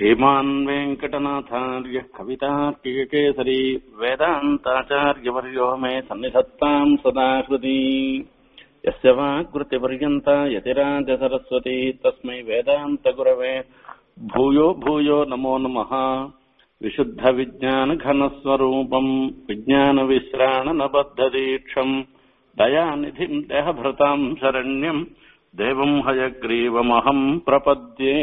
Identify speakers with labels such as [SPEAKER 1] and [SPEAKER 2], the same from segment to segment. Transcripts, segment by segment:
[SPEAKER 1] श्रीमान् वेङ्कटनाथार्यः कवितार्किककेसरी वेदान्ताचार्यवर्यो मे सन्निधत्ताम् सदा हृदि यस्य वाक्कृतिपर्यन्ता यतिराजसरस्वती तस्मै वेदान्तगुरवे भूयो भूयो नमो नमः विशुद्धविज्ञानघनस्वरूपम् विज्ञानविश्राणनबद्धदीक्षम् दयानिधिम् देहभृताम् शरण्यम् देवम् हयग्रीवमहम् प्रपद्ये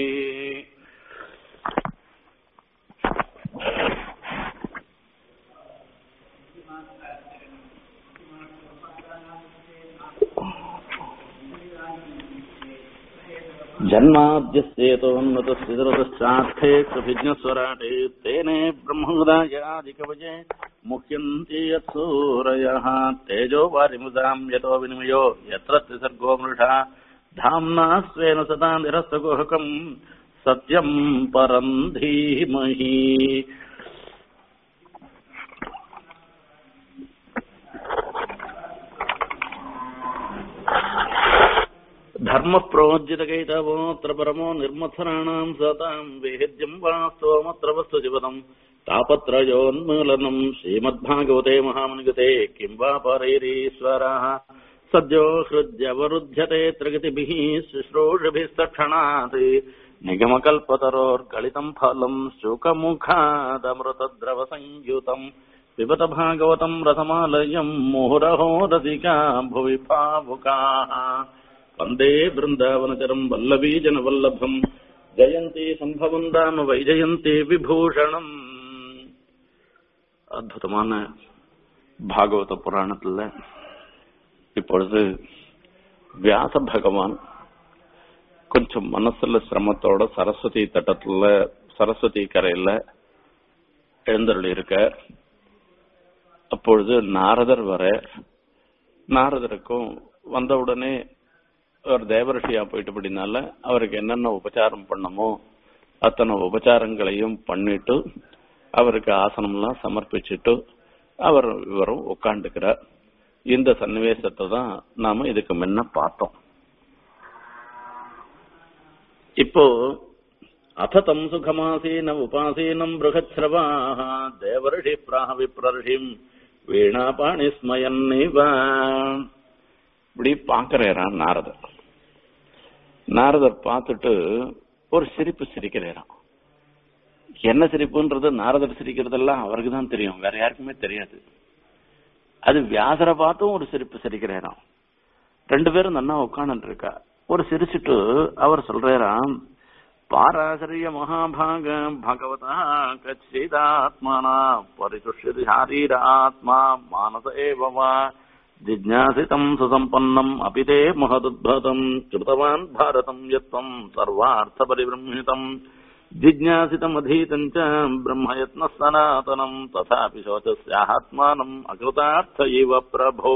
[SPEAKER 1] जन्माद्यस्येतोन्नतस्थिरतश्चार्थे कृभिज्ञस्वराटे तेने ब्रह्मदायादिकवजे मुह्यन्ति यत्सूरयः तेजो वारिमुदाम् यतो विनिमयो यत्र त्रिसर्गो मृषा धाम्ना स्वेन सदा निरस्तगुहकम् सत्यम् परम् धीमहि धर्मः प्रोज्जितकैतवोऽत्र परमो निर्मथराणाम् सताम् वेहेद्यम् वास्तवमत्र वस्तु जीवनम् तापत्रयोन्मूलनम् श्रीमद्भागवते महामनिगते किम् वा परैरीश्वरः सद्यो हृद्यवरुध्यते त्रिगतिभिः शुश्रूषभिस्तक्षणात् निगमकल्पतरोर्गलितम् फलम् शुकमुखादमृतद्रवसंयुतम् पिबत भागवतम् रथमालयम् मुहुरहो रसिका भुवि भावुकाः वन्दे बृन्दावनचरम् वल्लवीजनवल्लभम् ஜெயந்தி சம்பவம் தாம வைஜயந்தி விபூஷணம் அற்புதமான பாகவத புராணத்துல இப்பொழுது வியாச பகவான் கொஞ்சம் மனசுல சிரமத்தோட சரஸ்வதி தட்டத்துல சரஸ்வதி கரையில எழுந்தருளி இருக்க அப்பொழுது நாரதர் வர நாரதருக்கும் வந்தவுடனே அவர் தேவரிஷியா போயிட்டபடினால அவருக்கு என்னென்ன உபச்சாரம் பண்ணமோ அத்தனை உபச்சாரங்களையும் பண்ணிட்டு அவருக்கு ஆசனம்லாம் சமர்ப்பிச்சுட்டு அவர் இவரும் உட்காந்துக்கிறார் இந்த சன்னிவேசத்தை தான் நாம இதுக்கு முன்ன பார்த்தோம் இப்போ அத்தம் சுகமாசீன உபாசீனம் பிருகத்ரவாக தேவரிஷி பிராக விப்ரர்ஷிம் வீணாபாணி ஸ்மயன்னிவ இப்படி பாக்குறாராம் நாரதர் நாரதர் பார்த்துட்டு ஒரு சிரிப்பு சிரிக்கிறாராம் என்ன சிரிப்புன்றது நாரதர் சிரிக்கிறதெல்லாம் அவருக்கு தான் தெரியும் வேற யாருக்குமே தெரியாது அது வியாசரை பார்த்தும் ஒரு சிரிப்பு சிரிக்கிறாராம் ரெண்டு பேரும் நன்னா உட்காந்து இருக்கா ஒரு சிரிச்சுட்டு அவர் சொல்றாராம் பாராசரிய மகாபாக பகவதா கச்சிதாத்மானா பரிசுஷதி சாரீராத்மா மானச ஏவவா जिज्ञासितम् सुसम्पन्नम् अपि ते महदुद्भतम् कृतवान् भारतम् यत्त्वम् सर्वार्थपरिबृंहितम् जिज्ञासितमधीतम् च ब्रह्मयत्नः सनातनम् तथापि शोचस्यात्मानम् அகிருதார்த்த இவ பிரபோ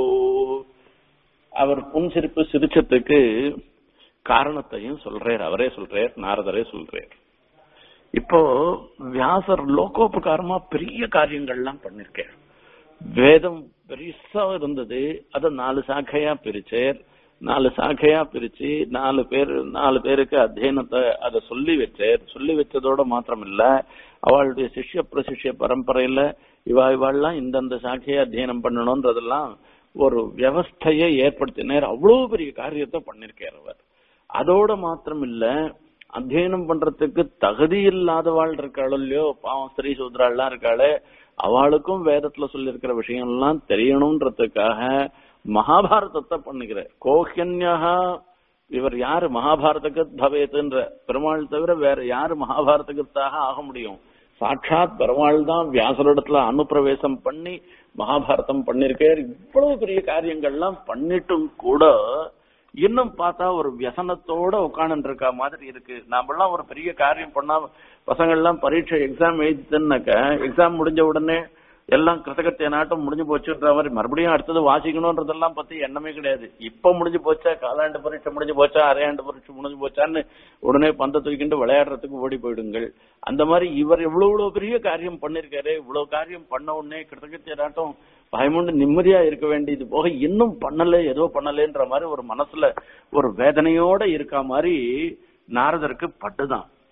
[SPEAKER 1] அவர் புன்சிரிப்பு சிரிச்சத்துக்கு காரணத்தையும் சொல்றார் அவரே சொல்றார் நாரதரே சொல்றார் இப்போ வியாசர் லோகோபகாரமா பெரிய காரியங்கள்லாம் பண்ணிருக்கார் வேதம் பெருசா இருந்தது அத நாலு சாக்கையா பிரிச்சார் நாலு சாக்கையா பிரிச்சு நாலு பேர் நாலு பேருக்கு அத்தியனத்தை அதை சொல்லி வச்சார் சொல்லி வச்சதோட மாத்திரம் இல்ல அவளுடைய சிஷ்ய பிரசிஷ்ய பரம்பரையில இவா இவாள்லாம் இந்தந்த சாக்கையை அத்தியனம் பண்ணணும்ன்றதெல்லாம் ஒரு வியவஸ்தையை ஏற்படுத்தினார் அவ்வளவு பெரிய காரியத்தை பண்ணிருக்கார் அவர் அதோட மாத்திரம் இல்ல அத்தியனம் பண்றதுக்கு தகுதி இல்லாதவாள் இருக்காளோ இல்லையோ பாவம் ஸ்திரீ சூத்ராள்லாம் இருக்காளே அவளுக்கும் வேதத்துல சொல்லியிருக்கிற விஷயம்லாம் தெரியணும்ன்றதுக்காக மகாபாரதத்தை பண்ணுகிற கோஹன்யா இவர் யாரு மகாபாரதக்கு பவேத்துன்ற பெருமாள் தவிர வேற யாரு மகாபாரதத்தாக ஆக முடியும் சாட்சாத் பெருமாள் தான் வியாசரிடத்துல அனுப்பிரவேசம் பண்ணி மகாபாரதம் பண்ணிருக்கார் இவ்வளவு பெரிய காரியங்கள்லாம் பண்ணிட்டும் கூட இன்னும் பார்த்தா ஒரு வியசனத்தோட உட்காந்து இருக்கா மாதிரி இருக்கு நாமெல்லாம் ஒரு பெரிய காரியம் பண்ணா பசங்க எல்லாம் பரீட்சை எக்ஸாம் எழுதினாக்க எக்ஸாம் முடிஞ்ச உடனே எல்லாம் கிருத்தகத்திய நாட்டம் முடிஞ்சு போச்சுன்ற மாதிரி மறுபடியும் அடுத்தது வாசிக்கணும்ன்றதெல்லாம் பத்தி எண்ணமே கிடையாது இப்ப முடிஞ்சு போச்சா காலாண்டு பரீட்சை முடிஞ்சு போச்சா அரையாண்டு பரீட்சை முடிஞ்சு போச்சான்னு உடனே பந்த தூக்கிட்டு விளையாடுறதுக்கு ஓடி போயிடுங்கள் அந்த மாதிரி இவர் எவ்வளவு இவ்வளவு பெரிய காரியம் பண்ணிருக்காரு இவ்வளவு காரியம் பண்ண உடனே கிருத்தகத்திய நாட்டம் பயமுண்டு நிம்மதியா இருக்க வேண்டியது போக இன்னும் பண்ணல ஏதோ பண்ணலன்ற மாதிரி ஒரு மனசுல ஒரு வேதனையோட இருக்கா மாதிரி நாரதருக்கு பட்டுதான்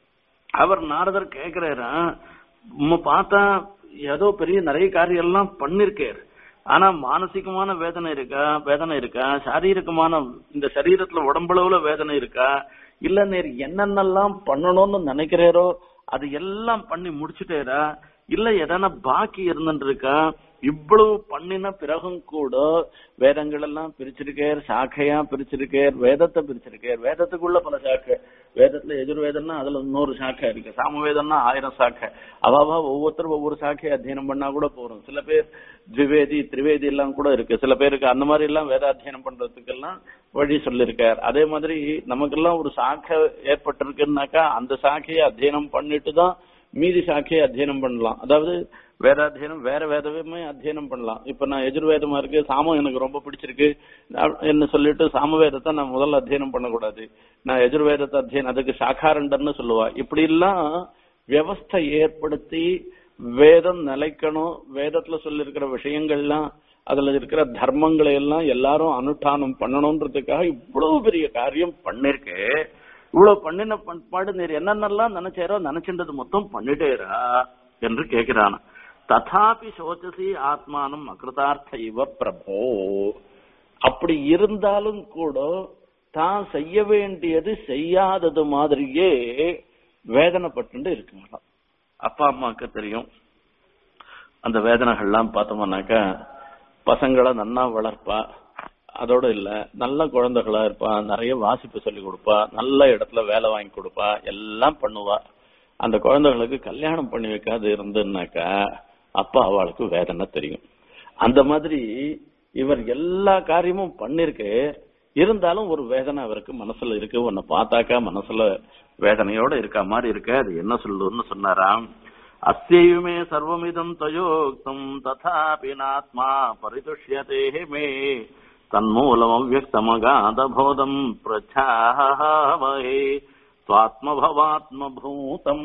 [SPEAKER 1] அவர் நாரதர் கேக்குறாரா உம்ம பார்த்தா ஏதோ பெரிய நிறைய காரியம் எல்லாம் பண்ணிருக்காரு ஆனா மானசிகமான வேதனை இருக்கா வேதனை இருக்கா சாரீரிகமான இந்த சரீரத்துல உடம்பளவுல வேதனை இருக்கா இல்ல நேர் என்னென்னலாம் பண்ணணும்னு நினைக்கிறாரோ அது எல்லாம் பண்ணி முடிச்சுட்டேரா இல்ல எதனா பாக்கி இருந்துட்டு இருக்கா இவ்வளவு பண்ணின பிறகும் கூட வேதங்கள் எல்லாம் பிரிச்சிருக்கார் சாக்கையா பிரிச்சிருக்கார் வேதத்தை பிரிச்சிருக்கார் வேதத்துக்குள்ள பல சாக்கை வேதத்துல எதிர்வேதம்னா அதுல இன்னொரு சாக்கை இருக்கு சாமவேதம்னா ஆயிரம் சாக்கை அவாவா ஒவ்வொருத்தரும் ஒவ்வொரு சாக்கையை அத்தியனம் பண்ணா கூட போறோம் சில பேர் திவேதி திரிவேதி எல்லாம் கூட இருக்கு சில பேருக்கு அந்த மாதிரி எல்லாம் வேதாத்தியனம் பண்றதுக்கெல்லாம் வழி சொல்லியிருக்கார் அதே மாதிரி நமக்கெல்லாம் ஒரு சாக்கை ஏற்பட்டிருக்குன்னாக்கா அந்த சாக்கையை அத்தியனம் பண்ணிட்டு தான் மீதி சாக்கையை அத்தியனம் பண்ணலாம் அதாவது வேதாத்தியனம் வேற வேதமே அத்தியனம் பண்ணலாம் இப்ப நான் எதிர்வேதமா இருக்கு சாமம் எனக்கு ரொம்ப பிடிச்சிருக்கு என்ன சொல்லிட்டு சாமவேதத்தை நான் முதல்ல அத்தியனம் பண்ணக்கூடாது நான் எதிர்வேதத்தை அத்தியனம் அதுக்கு சாக்காரண்டர்னு சொல்லுவா இப்படி எல்லாம் வியவஸ்தை ஏற்படுத்தி வேதம் நிலைக்கணும் வேதத்துல சொல்லியிருக்கிற விஷயங்கள்லாம் அதுல இருக்கிற தர்மங்களை எல்லாம் எல்லாரும் அனுஷ்டானம் பண்ணணும்ன்றதுக்காக இவ்வளவு பெரிய காரியம் பண்ணிருக்கு இவ்வளவு பண்ணின பண்பாடு நீர் என்னென்னலாம் நினைச்சாரோ நினைச்சின்றது மொத்தம் பண்ணிட்டேரா என்று கேட்கிறான் ததாபி சோச்சசி ஆத்மானம் அகிருதார்த்த இவ பிரபோ அப்படி இருந்தாலும் கூட தான் செய்ய வேண்டியது செய்யாதது மாதிரியே வேதனைப்பட்டு இருக்குங்களாம் அப்பா அம்மாவுக்கு தெரியும் அந்த வேதனைகள்லாம் பார்த்தோம்னாக்கா பசங்களை நன்னா வளர்ப்பா அதோட இல்ல நல்ல குழந்தைகளா இருப்பா நிறைய வாசிப்பு சொல்லி கொடுப்பா நல்ல இடத்துல வேலை வாங்கி கொடுப்பா எல்லாம் பண்ணுவா அந்த குழந்தைகளுக்கு கல்யாணம் பண்ணி வைக்காது இருந்துன்னாக்கா அப்பா அவளுக்கு வேதனை தெரியும் அந்த மாதிரி இவர் எல்லா காரியமும் பண்ணிருக்கு இருந்தாலும் ஒரு வேதனை அவருக்கு மனசுல இருக்கு உன்னை பார்த்தாக்கா மனசுல வேதனையோட இருக்க மாதிரி இருக்கு அது என்ன சொல்லுன்னு சொன்னாராம் அஸ்யயுமே சர்வமிதம் தயோக்தம் ததாபி நாத்மா பரிதுஷ்யதே மே தன்மூலம் அவ்வக்தமகாதபோதம் பிரச்சாமஹே சுவாத்மபவாத்மபூதம்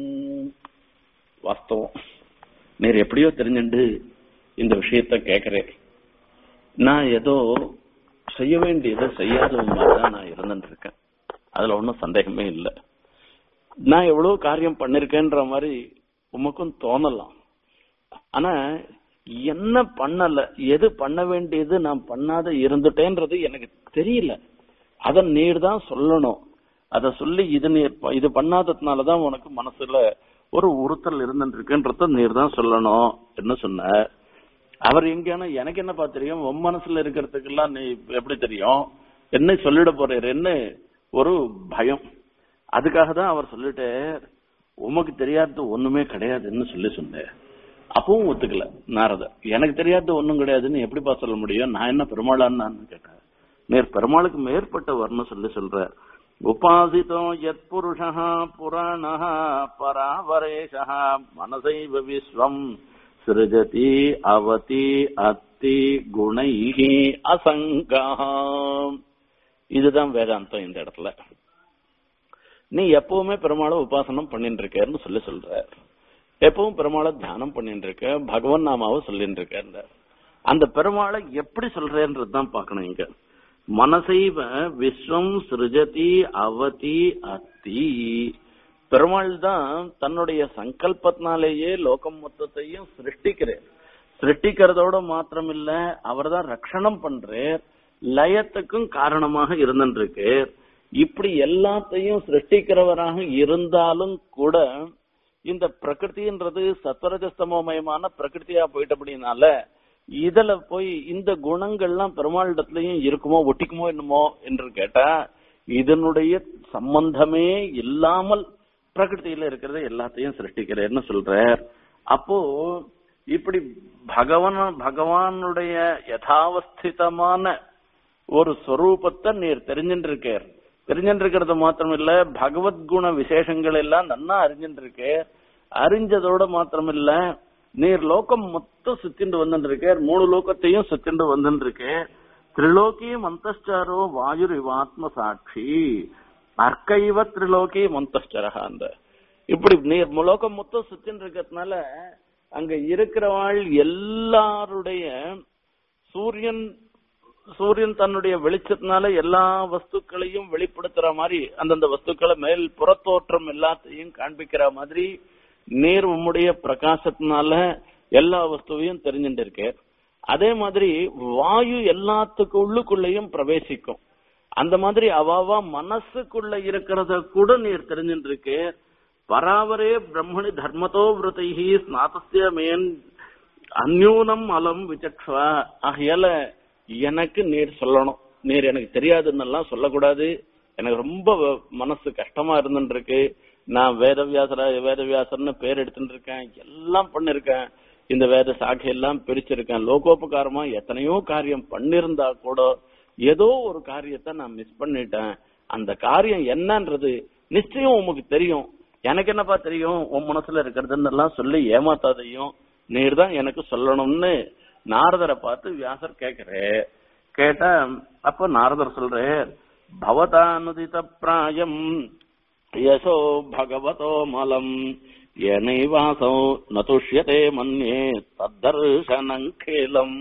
[SPEAKER 1] வாஸ்தவம் நீர் எப்படியோ தெரிஞ்சுண்டு இந்த விஷயத்த கேக்குறேன் நான் ஏதோ செய்ய வேண்டியதை செய்யாத தான் நான் இருந்துட்டு இருக்கேன் அதுல ஒன்றும் சந்தேகமே இல்லை நான் எவ்வளவு காரியம் பண்ணிருக்கேன்ற மாதிரி உமக்கும் தோணலாம் ஆனா என்ன பண்ணல எது பண்ண வேண்டியது நான் பண்ணாத இருந்துட்டேன்றது எனக்கு தெரியல அத நீர் தான் சொல்லணும் அத சொல்லி இது நீர் இது பண்ணாததுனாலதான் உனக்கு மனசுல ஒரு உறுத்தல் இருந்துருக்குன்றத நீர் தான் சொல்லணும் என்ன சொன்ன அவர் எங்கன்னா எனக்கு என்னப்பா தெரியும் உன் மனசுல இருக்கிறதுக்கெல்லாம் நீ எப்படி தெரியும் என்ன சொல்லிட போறாரு என்ன ஒரு பயம் அதுக்காக தான் அவர் சொல்லிட்டு உமக்கு தெரியாதது ஒண்ணுமே கிடையாதுன்னு சொல்லி சொன்னேன் அப்பவும் ஒத்துக்கல நாரத எனக்கு தெரியாத ஒண்ணும் கிடையாதுன்னு எப்படிப்பா சொல்ல முடியும் நான் என்ன பெருமாளான்னு நான் கேட்டேன் நேர் பெருமாளுக்கு மேற்பட்டவர்னு சொல்லி சொல்ற உபாசிதோ யத் புருஷா புராண பராவரேஷ மனசைவ விஸ்வம் சிருஜதி அவதி அத்தி குணைஹி அசங்கா இதுதான் வேதாந்தம் இந்த இடத்துல நீ எப்பவுமே பெருமாளை உபாசனம் பண்ணிட்டு இருக்கேன்னு சொல்லி சொல்ற எப்பவும் பெருமாளை தியானம் பண்ணிட்டு இருக்க பகவான் நாமாவை சொல்லிட்டு இருக்க அந்த பெருமாளை எப்படி சொல்றேன்றது தான் பாக்கணும் இங்க மனசைவ விஸ்வம் சிருஜதி அவதி அத்தி பெருமாள் தான் தன்னுடைய சங்கல்பத்தினாலேயே லோகம் மொத்தத்தையும் சிருஷ்டிக்கிறார் சிருஷ்டிக்கிறதோட மாத்திரம் இல்ல அவர் தான் ரட்சணம் பண்றார் லயத்துக்கும் காரணமாக இருந்துருக்கு இப்படி எல்லாத்தையும் சிருஷ்டிக்கிறவராக இருந்தாலும் கூட இந்த பிரகிருதின்றது சத்வரஜஸ்தமயமான பிரகிருதியா போயிட்டபடினால இதுல போய் இந்த குணங்கள்லாம் பெருமாளிடத்துலயும் இருக்குமோ ஒட்டிக்குமோ என்னமோ என்று கேட்டா இதனுடைய சம்பந்தமே இல்லாமல் பிரகிருதியில இருக்கிறத எல்லாத்தையும் சிருஷ்டிக்கிறேன்னு சொல்றார் அப்போ இப்படி பகவான் பகவானுடைய யதாவஸ்திதமான ஒரு ஸ்வரூபத்தை நீர் தெரிஞ்சுட்டு இருக்கார் தெரிஞ்சுட்டு இருக்கிறது மாத்திரம் இல்ல பகவத்குண விசேஷங்கள் எல்லாம் நன்னா அறிஞ்சுட்டு இருக்கு அறிஞ்சதோட மாத்திரம் இல்ல நீர் லோகம் மொத்தம் சுத்திண்டு வந்துட்டு இருக்கார் மூணு லோகத்தையும் சுத்திண்டு வந்துட்டு இருக்கு திரிலோகி மந்தஸ்டாரோ வாயுர் இவாத்ம சாட்சி அர்க்கைவ திரிலோகி மந்தஸ்டரகா அந்த இப்படி நீர் லோகம் மொத்தம் சுத்தின்னு இருக்கிறதுனால அங்க இருக்கிறவாள் எல்லாருடைய சூரியன் சூரியன் தன்னுடைய வெளிச்சத்தினால எல்லா வஸ்துக்களையும் வெளிப்படுத்துற மாதிரி அந்தந்த வஸ்துக்களை மேல் புறத்தோற்றம் எல்லாத்தையும் காண்பிக்கிற மாதிரி நீர் உம்முடைய பிரகாசத்தினால எல்லா வஸ்துவையும் தெரிஞ்சுட்டு இருக்கு அதே மாதிரி வாயு எல்லாத்துக்கு உள்ளுக்குள்ளேயும் பிரவேசிக்கும் அந்த மாதிரி அவாவா மனசுக்குள்ள இருக்கிறத கூட நீர் தெரிஞ்சுட்டு இருக்கு பராவரே பிரம்மணி தர்மத்தோ விரதைஹி ஸ்நாதஸ்ய மேன் அந்யூனம் அலம் விசக்ஷா ஆகையால எனக்கு நீர் சொல்லணும் நீர் எனக்கு தெரியாதுன்னெல்லாம் சொல்லக்கூடாது எனக்கு ரொம்ப வ- மனசு கஷ்டமா இருந்துட்டு இருக்கு நான் வேதவியாசரா வேதவியாசர்னு பேர் எடுத்துட்டு இருக்கேன் எல்லாம் பண்ணிருக்கேன் இந்த வேத சாக்கையெல்லாம் பிரிச்சிருக்கேன் லோகோபகாரமா எத்தனையோ காரியம் பண்ணிருந்தா கூட ஏதோ ஒரு காரியத்தை நான் மிஸ் பண்ணிட்டேன் அந்த காரியம் என்னன்றது நிச்சயம் உமக்கு தெரியும் எனக்கு என்னப்பா தெரியும் உன் மனசுல இருக்கிறதுன்னு எல்லாம் சொல்லி ஏமாத்தாதையும் நீர் தான் எனக்கு சொல்லணும்னு நாரதரை பார்த்து வியாசர் கேக்குறே கேட்டா அப்ப நாரதர் சொல்றே பவதானுதித பிராயம் யசோ பகவதோ மலம் ஏனைவாசோ நதுஷ்யதே மன்யே தத்தர்ஷனங்கேலம்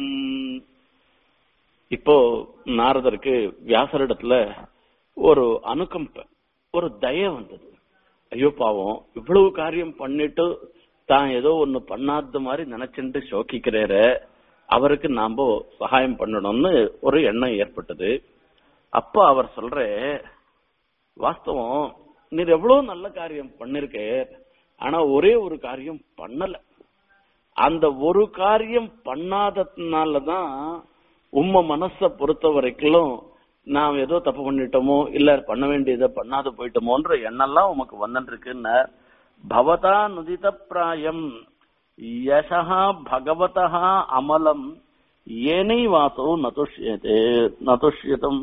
[SPEAKER 1] இப்போ நாரதருக்கு வியாசரிடத்துல ஒரு அனுகம்ப ஒரு தய வந்தது ஐயோ பாவம் இவ்வளவு காரியம் பண்ணிட்டு தான் ஏதோ ஒண்ணு பண்ணாத மாதிரி நினைச்சுட்டு சோக்கிக்கிறாரு அவருக்கு நாம சகாயம் பண்ணணும்னு ஒரு எண்ணம் ஏற்பட்டது அப்ப அவர் சொல்ற வாஸ்தவம் நீர் எவ்வளவு நல்ல காரியம் பண்ணிருக்க ஆனா ஒரே ஒரு காரியம் பண்ணல அந்த ஒரு காரியம் பண்ணாததுனாலதான் உம்ம மனச பொறுத்த வரைக்கும் நாம் ஏதோ தப்பு பண்ணிட்டோமோ இல்ல பண்ண வேண்டியதை பண்ணாத போயிட்டோமோன்ற எண்ணெல்லாம் உமக்கு வந்துட்டு இருக்குன்னு பவதா நுதித பிராயம் யசா பகவதா அமலம் ஏனை வாசோ நதுஷ்யதே நதுஷ்யதம்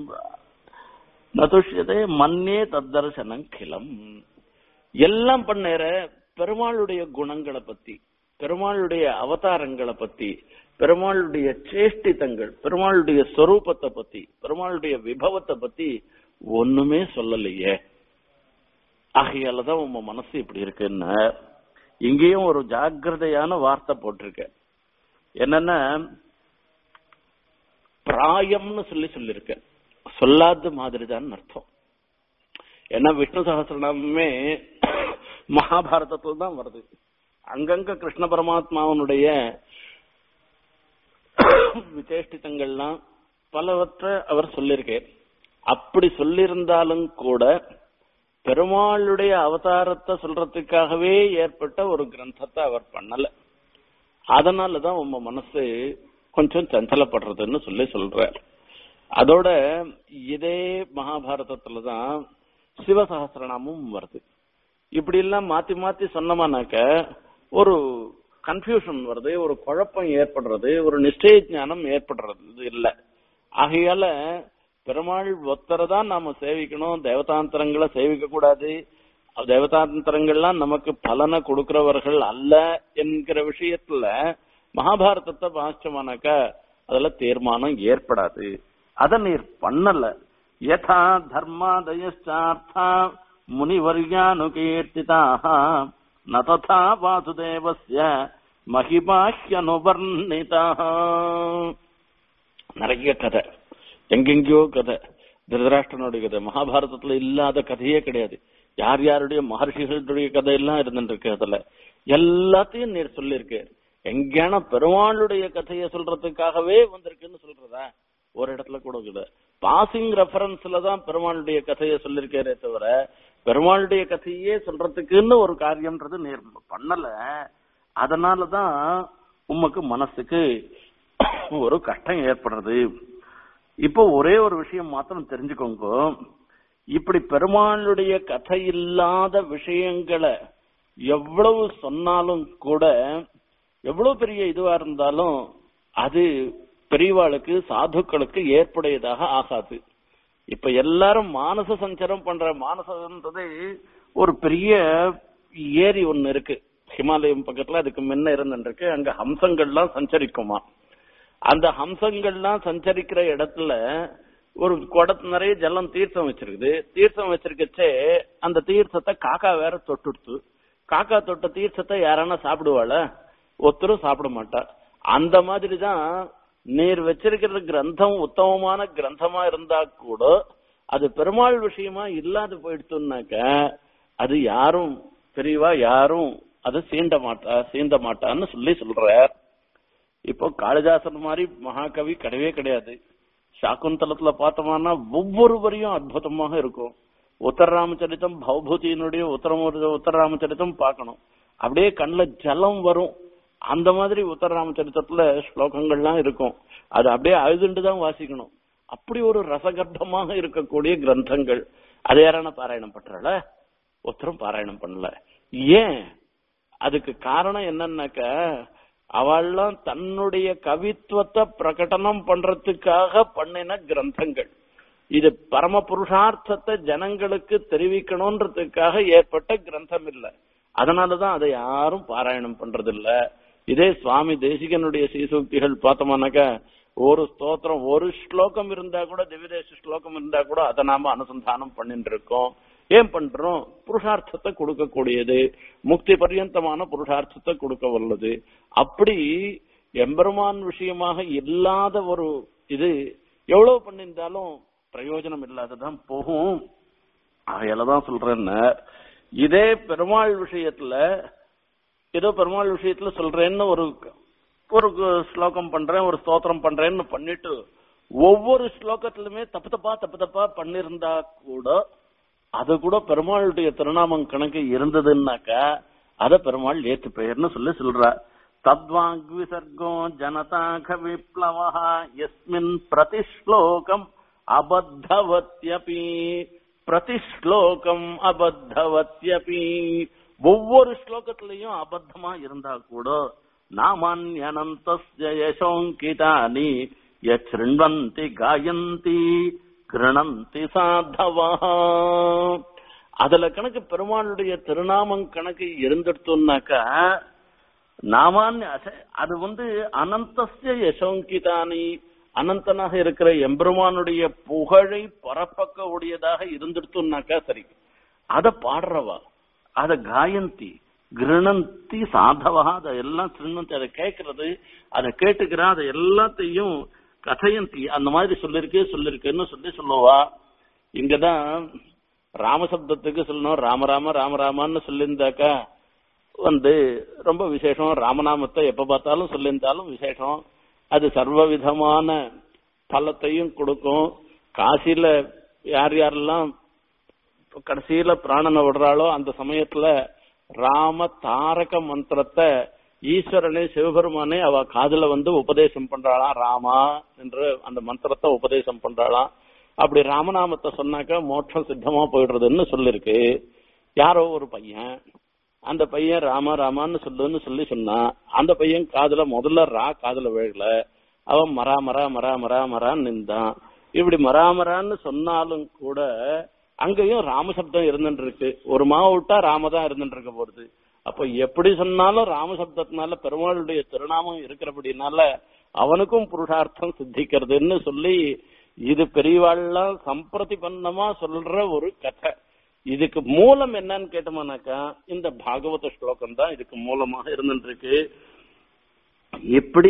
[SPEAKER 1] நதுஷ்யதே மன்னே தத்தர்சனம் கிளம் எல்லாம் பண்ணேற பெருமாளுடைய குணங்களை பத்தி பெருமாளுடைய அவதாரங்களை பத்தி பெருமாளுடைய சேஷ்டிதங்கள் பெருமாளுடைய சொரூபத்தை பத்தி பெருமாளுடைய விபவத்தை பத்தி ஒண்ணுமே சொல்லலையே ஆகையாலதான் உங்க மனசு இப்படி இருக்குன்னு இங்கேயும் ஒரு ஜாக்கிரதையான வார்த்தை போட்டிருக்க என்னன்னா பிராயம்னு சொல்லி சொல்லிருக்க சொல்லாத மாதிரிதான் அர்த்தம் ஏன்னா விஷ்ணு சகசிரநாமமே மகாபாரதத்துல தான் வருது அங்கங்க கிருஷ்ண பரமாத்மாவனுடைய விசேஷ்டிதங்கள்லாம் பலவற்றை அவர் சொல்லியிருக்கார் அப்படி சொல்லியிருந்தாலும் கூட பெருமாளுடைய அவதாரத்தை சொல்றதுக்காகவே ஏற்பட்ட ஒரு கிரந்தத்தை அவர் பண்ணல அதனாலதான் உங்க மனசு கொஞ்சம் சஞ்சலப்படுறதுன்னு சொல்லி சொல்றார் அதோட இதே மகாபாரதத்துலதான் சிவசகசிரநாமம் வருது இப்படி எல்லாம் மாத்தி மாத்தி சொன்னோமானாக்க ஒரு கன்ஃபியூஷன் வருது ஒரு குழப்பம் ஏற்படுறது ஒரு நிச்சய ஞானம் ஏற்படுறது இது இல்ல ஆகையால பெருமாள் ஒத்தரை தான் நாம சேவிக்கணும் தேவதாந்திரங்களை சேவிக்க கூடாது தேவதாந்திரங்கள்லாம் நமக்கு பலனை கொடுக்கிறவர்கள் அல்ல என்கிற விஷயத்துல மகாபாரதத்தை வாசிச்சோமானாக்க அதுல தீர்மானம் ஏற்படாது அத நீர் பண்ணல யதா தர்மாதயச்சார்த்தா முனிவர்யானுகீர்த்திதாக ந ததா வாசுதேவஸ்ய மகிமாஹ்யனுவர்ணிதாக நிறைய கதை எங்கெங்கயோ கதை திருதராஷ்டனுடைய கதை மகாபாரதத்துல இல்லாத கதையே கிடையாது யார் யாருடைய மகர்ஷிகளுடைய கதை எல்லாம் இருந்துருக்கு அதுல எல்லாத்தையும் நீர் சொல்லியிருக்கு எங்கேனா பெருமாளுடைய கதையை சொல்றதுக்காகவே வந்திருக்குன்னு சொல்றதா ஒரு இடத்துல கூட கூட பாசிங் ரெஃபரன்ஸ்ல தான் பெருமாளுடைய கதையை சொல்லியிருக்கே தவிர பெருமாளுடைய கதையே சொல்றதுக்குன்னு ஒரு காரியம்ன்றது நீர் பண்ணல அதனாலதான் உமக்கு மனசுக்கு ஒரு கஷ்டம் ஏற்படுறது இப்போ ஒரே ஒரு விஷயம் மாத்திரம் தெரிஞ்சுக்கோங்க இப்படி பெருமாளுடைய கதை இல்லாத விஷயங்களை எவ்வளவு சொன்னாலும் கூட எவ்வளவு பெரிய இதுவா இருந்தாலும் அது பெரியவாளுக்கு சாதுக்களுக்கு ஏற்புடையதாக ஆகாது இப்ப எல்லாரும் மானச சஞ்சாரம் பண்ற மானசன்றது ஒரு பெரிய ஏரி ஒண்ணு இருக்கு ஹிமாலயம் பக்கத்துல அதுக்கு முன்ன இருந்துருக்கு அங்க ஹம்சங்கள்லாம் சஞ்சரிக்குமா அந்த ஹம்சங்கள்லாம் சஞ்சரிக்கிற இடத்துல ஒரு குடத்து நிறைய ஜலம் தீர்த்தம் வச்சிருக்குது தீர்த்தம் வச்சிருக்கச்சே அந்த தீர்த்தத்தை காக்கா வேற தொட்டுடுத்து காக்கா தொட்ட தீர்த்தத்தை யாரானா சாப்பிடுவாள ஒருத்தரும் சாப்பிட மாட்டா அந்த மாதிரிதான் நீர் வச்சிருக்கிற கிரந்தம் உத்தமமான கிரந்தமா இருந்தா கூட அது பெருமாள் விஷயமா இல்லாது போயிடுச்சுன்னாக்க அது யாரும் பெரியவா யாரும் அதை சீண்ட மாட்டா சீண்ட மாட்டான்னு சொல்லி சொல்றார் இப்போ காளிதாசன் மாதிரி மகாகவி கிடையவே கிடையாது சாக்குந்தலத்துல பார்த்தோம்னா ஒவ்வொரு வரியும் அற்புதமாக இருக்கும் உத்தர ராமச்சரித்தம் பௌபூதியினுடைய உத்தர உத்தர ராமச்சரித்தம் பார்க்கணும் அப்படியே கண்ணுல ஜலம் வரும் அந்த மாதிரி உத்தர ராமச்சரித்தத்துல ஸ்லோகங்கள்லாம் இருக்கும் அது அப்படியே அழுதுண்டு தான் வாசிக்கணும் அப்படி ஒரு ரசகர்ப்பமாக இருக்கக்கூடிய கிரந்தங்கள் அது யாரான பாராயணம் பண்றாள ஒருத்தரும் பாராயணம் பண்ணல ஏன் அதுக்கு காரணம் என்னன்னாக்க அவள்லாம் தன்னுடைய கவித்துவத்தை பிரகடனம் பண்றதுக்காக பண்ணின கிரந்தங்கள் இது பரம புருஷார்த்தத்தை ஜனங்களுக்கு தெரிவிக்கணும்ன்றதுக்காக ஏற்பட்ட கிரந்தம் இல்ல அதனாலதான் அதை யாரும் பாராயணம் பண்றது இல்ல இதே சுவாமி தேசிகனுடைய சீசூக்திகள் பார்த்தோம்னாக்க ஒரு ஸ்தோத்திரம் ஒரு ஸ்லோகம் இருந்தா கூட திவ்யதேச ஸ்லோகம் இருந்தா கூட அதை நாம அனுசந்தானம் பண்ணிட்டு இருக்கோம் ஏன் பண்றோம் புருஷார்த்தத்தை கொடுக்கக்கூடியது முக்தி பர்யந்தமான புருஷார்த்தத்தை கொடுக்க வல்லது அப்படி எம்பெருமான் விஷயமாக இல்லாத ஒரு இது எவ்வளவு பண்ணியிருந்தாலும் பிரயோஜனம் இல்லாததான் போகும் அதையெல்லாம் சொல்றேன்னு இதே பெருமாள் விஷயத்துல ஏதோ பெருமாள் விஷயத்துல சொல்றேன்னு ஒரு ஒரு ஸ்லோகம் பண்றேன் ஒரு ஸ்தோத்திரம் பண்றேன்னு பண்ணிட்டு ஒவ்வொரு ஸ்லோகத்திலுமே தப்பு தப்பா தப்பு தப்பா பண்ணிருந்தா கூட அது கூட பெருமாளுடைய திருநாமம் கணக்கு இருந்ததுன்னாக்கா அத பெருமாள் ஏத்து பெயர்னு சொல்லி சொல்ற தத்வாக் விசர்கோ ஜனதாக விப்ளவா எஸ்மின் பிரதிஸ்லோகம் அபத்தவத்யபி பிரதிஸ்லோகம் அபத்தவத்யபி ஒவ்வொரு ஸ்லோகத்திலையும் அபத்தமா இருந்தா கூட நாமான்யனந்தஸ்ய யசோங்கிதானி யச்ருண்வந்தி காயந்தி கிருணந்தி சாதவா அதுல கணக்கு பெருமாளுடைய திருநாமம் கணக்கு இருந்துடுத்தோம்னாக்கா நாமான் அது வந்து அனந்தஸ்ய யசோங்கிதானி அனந்தனாக இருக்கிற எம்பெருமானுடைய புகழை பரப்பக்க உடையதாக இருந்துடுத்தோம்னாக்கா சரி அத பாடுறவா அத காயந்தி கிருணந்தி சாதவா அதை எல்லாம் திருநந்தி அதை கேட்கறது அதை கேட்டுக்கிறா அதை எல்லாத்தையும் கதையந்தி அந்த மாதிரி சொல்லிருக்கு சொல்லிருக்குன்னு சொல்லி சொல்லுவா இங்கதான் ராமசப்தத்துக்கு சொல்லணும் ராமராம ராமராமான்னு சொல்லியிருந்தாக்கா வந்து ரொம்ப விசேஷம் ராமநாமத்தை எப்ப பார்த்தாலும் சொல்லியிருந்தாலும் விசேஷம் அது சர்வ விதமான பலத்தையும் கொடுக்கும் காசில யார் யாரெல்லாம் கடைசியில பிராணனை விடுறாளோ அந்த சமயத்துல ராம தாரக மந்திரத்தை ஈஸ்வரனே சிவபெருமானே அவ காதுல வந்து உபதேசம் பண்றாளாம் ராமா என்று அந்த மந்திரத்தை உபதேசம் பண்றாளாம் அப்படி ராமநாமத்தை சொன்னாக்க மோட்சம் சித்தமா போயிடுறதுன்னு சொல்லிருக்கு யாரோ ஒரு பையன் அந்த பையன் ராமா ராமான்னு சொல்லுன்னு சொல்லி சொன்னான் அந்த பையன் காதுல முதல்ல ரா காதுல விழல அவன் மரா மரா மரா மரா மரான்னு நின்றான் இப்படி மராமரான்னு சொன்னாலும் கூட அங்கேயும் ராமசப்தம் இருந்துட்டு இருக்கு ஒரு மாவு விட்டா ராம தான் இருந்துட்டு இருக்க போறது அப்ப எப்படி சொன்னாலும் ராமசப்தத்தினால பெருமாளுடைய திருநாமம் இருக்கிறபடினால அவனுக்கும் புருஷார்த்தம் சித்திக்கிறதுன்னு சொல்லி இது பெரியவாள்லாம் சம்பிரதிபன்னமா சொல்ற ஒரு கதை இதுக்கு மூலம் என்னன்னு கேட்டோம்னாக்கா இந்த பாகவத ஸ்லோகம் தான் இதுக்கு மூலமாக இருந்துட்டு இருக்கு இப்படி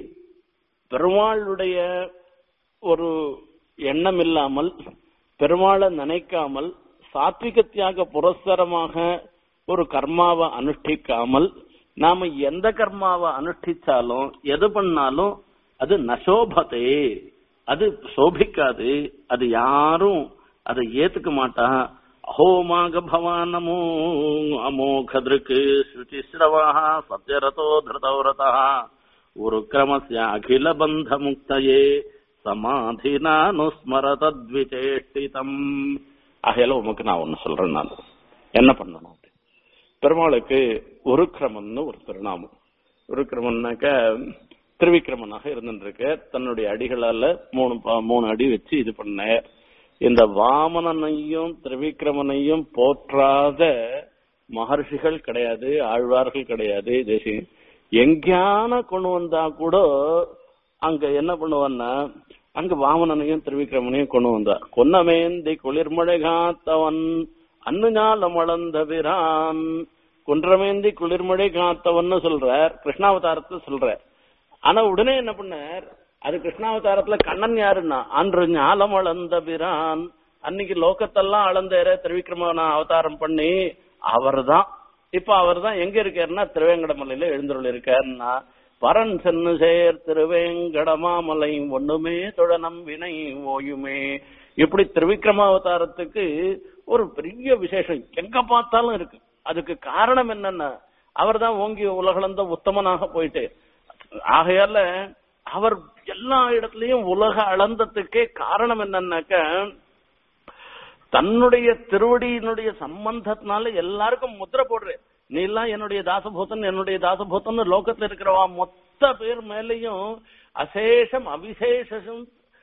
[SPEAKER 1] பெருமாளுடைய ஒரு எண்ணம் இல்லாமல் பெருமாளை நினைக்காமல் சாத்விக தியாக புரஸ்தரமாக ஒரு கர்மாவை அனுஷ்டிக்காமல் நாம எந்த கர்மாவை அனுஷ்டிச்சாலும் எது பண்ணாலும் அது நசோபதே அது சோபிக்காது அது யாரும் அதை ஏத்துக்க மாட்டா அஹோமாக பவானமோ அமோகதிருக்கு ஸ்ருதிஸ்ரவா சத்யரதோ திருதௌரதா ஒரு கிரமஸ்ய அகில பந்த முக்தயே சமாதினானுஸ்மர தத்விசேஷ்டிதம் ஆகையில உமக்கு நான் ஒண்ணு சொல்றேன் நான் என்ன பண்ணணும் பெருமாளுக்கு ஒரு கிரமம்னு ஒரு திருநாமம் ஒரு கிரமம்னாக்க திருவிக்கிரமனாக இருந்துருக்கு தன்னுடைய அடிகளால மூணு மூணு அடி வச்சு இது பண்ண இந்த வாமனனையும் திரிவிக்ரமனையும் போற்றாத மகர்ஷிகள் கிடையாது ஆழ்வார்கள் கிடையாது தேசி எங்கேயான கொண்டு வந்தா கூட அங்க என்ன பண்ணுவான்னா அங்க வாமனனையும் திருவிக்கிரமனையும் கொண்டு வந்தா கொன்னமேந்தி குளிர்மழை காத்தவன் அன்னுஞாலம் அளந்த பிரான் குன்றமேந்தி குளிர்மழை காத்தவன்னு சொல்றார் கிருஷ்ணாவதாரத்தை சொல்றார் ஆனா உடனே என்ன பண்ணார் அது கிருஷ்ணாவதாரத்துல கண்ணன் யாருன்னா அன்று ஞாலம் அளந்த பிரான் அன்னைக்கு லோகத்தெல்லாம் அளந்தாரு திருவிக்ரமன அவதாரம் பண்ணி அவர்தான் இப்ப அவர் தான் எங்க இருக்காருன்னா திருவேங்கடமலையில எழுந்தருள் இருக்காருன்னா பரன் சென்னு சேர் திருவேங்கடமாமலை ஒண்ணுமே தொழனம் வினை ஓயுமே இப்படி திருவிக்ரம அவதாரத்துக்கு ஒரு பெரிய விசேஷம் எங்க பார்த்தாலும் இருக்கு அதுக்கு காரணம் என்னன்னா அவர் தான் ஓங்கி உலகளந்த உத்தமனாக போயிட்டு ஆகையால அவர் எல்லா இடத்துலயும் உலக அளந்ததுக்கே காரணம் என்னன்னாக்க தன்னுடைய திருவடியினுடைய சம்பந்தத்தினால எல்லாருக்கும் முத்திர போடுற நீ எல்லாம் என்னுடைய தாசபூதன் என்னுடைய தாசபூதன் லோகத்துல இருக்கிறவா மொத்த பேர் மேலையும் அசேஷம் அவிசேஷம்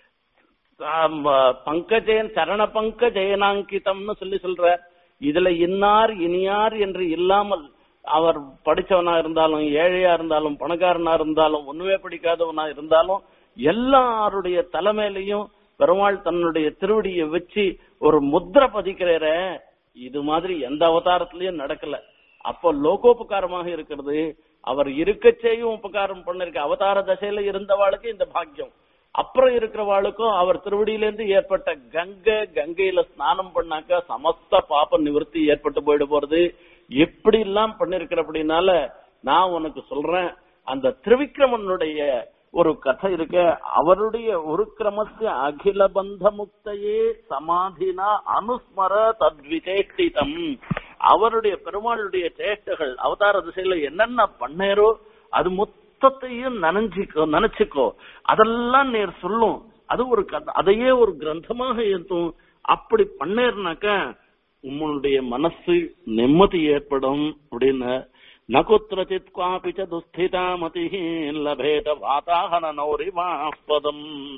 [SPEAKER 1] பங்கஜயன் சரண பங்கஜயனாங்கிதம்னு சொல்லி சொல்ற இதுல இன்னார் இனியார் என்று இல்லாமல் அவர் படிச்சவனா இருந்தாலும் ஏழையா இருந்தாலும் பணக்காரனா இருந்தாலும் ஒண்ணுமே படிக்காதவனா இருந்தாலும் எல்லாருடைய தலைமையிலையும் பெருமாள் தன்னுடைய திருவடியை வச்சு ஒரு முத்திர பதிக்கிறார இது மாதிரி எந்த அவதாரத்திலயும் நடக்கல அப்போ லோகோபகாரமாக இருக்கிறது அவர் இருக்கச்சேயும் உபகாரம் பண்ணிருக்க அவதார தசையில இருந்தவாளுக்கு இந்த பாக்கியம் அப்புறம் இருக்கிறவாளுக்கும் அவர் திருவடியிலேருந்து ஏற்பட்ட கங்கை கங்கையில ஸ்நானம் பண்ணாக்க சமஸ்த பாப்ப நிவர்த்தி ஏற்பட்டு போயிட போறது எப்படி எல்லாம் பண்ணிருக்கிற அப்படின்னால நான் உனக்கு சொல்றேன் அந்த திருவிக்ரமனுடைய ஒரு கதை இருக்க அவருடைய ஒரு கிரமத்து அகில பந்த முக்தையே சமாதினா அனுஸ்மர தத்விசேஷ்டிதம் அவருடைய பெருமாளுடைய சேஷ்டைகள் அவதார திசையில என்னென்ன பண்ணேரோ அது மொத்தத்தையும் நனைஞ்சிக்கோ நினைச்சுக்கோ அதெல்லாம் நேர் சொல்லும் அது ஒரு கதை அதையே ஒரு கிரந்தமாக ஏற்றும் அப்படி பண்ணேர்னாக்க உங்களுடைய மனசு நிம்மதி ஏற்படும் அப்படின்னு நகுத்திரச்சித் குவாபி ச துஸ்திதா மதி லபேத வாதாகன நௌரிவாஸ்பதம்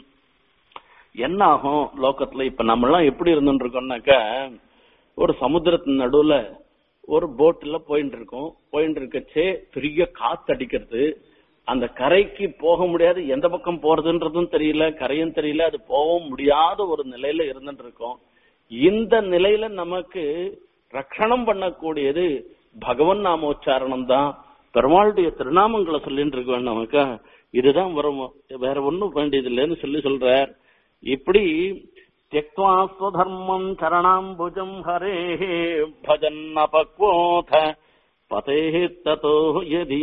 [SPEAKER 1] என்ன ஆகும் லோகத்துல இப்ப நம்ம எல்லாம் எப்படி இருந்துட்டு இருக்கோம்னாக்க ஒரு சமுத்திரத்தின் நடுவுல ஒரு போட்ல போயிட்டு இருக்கோம் போயிட்டு இருக்கச்சே பெரிய காத்தடிக்கிறது அந்த கரைக்கு போக முடியாது எந்த பக்கம் போறதுன்றதும் தெரியல கரையும் தெரியல அது போகவும் முடியாத ஒரு நிலையில இருந்துட்டு இருக்கோம் இந்த நிலையில நமக்கு ரட்சணம் பண்ணக்கூடியது பகவன் நாமோச்சாரணம் தான் பெருமாளுடைய திருநாமங்களை சொல்லிட்டு இருக்கோம் நமக்கு இதுதான் வரும் வேற ஒண்ணும் வேண்டியது இல்லைன்னு சொல்லி சொல்றார் இப்படி தியக்வா ஸ்வதர்மம் சரணாம்புஜம் ஹரே பஜன் அபக்வோத பதே ததோ யதி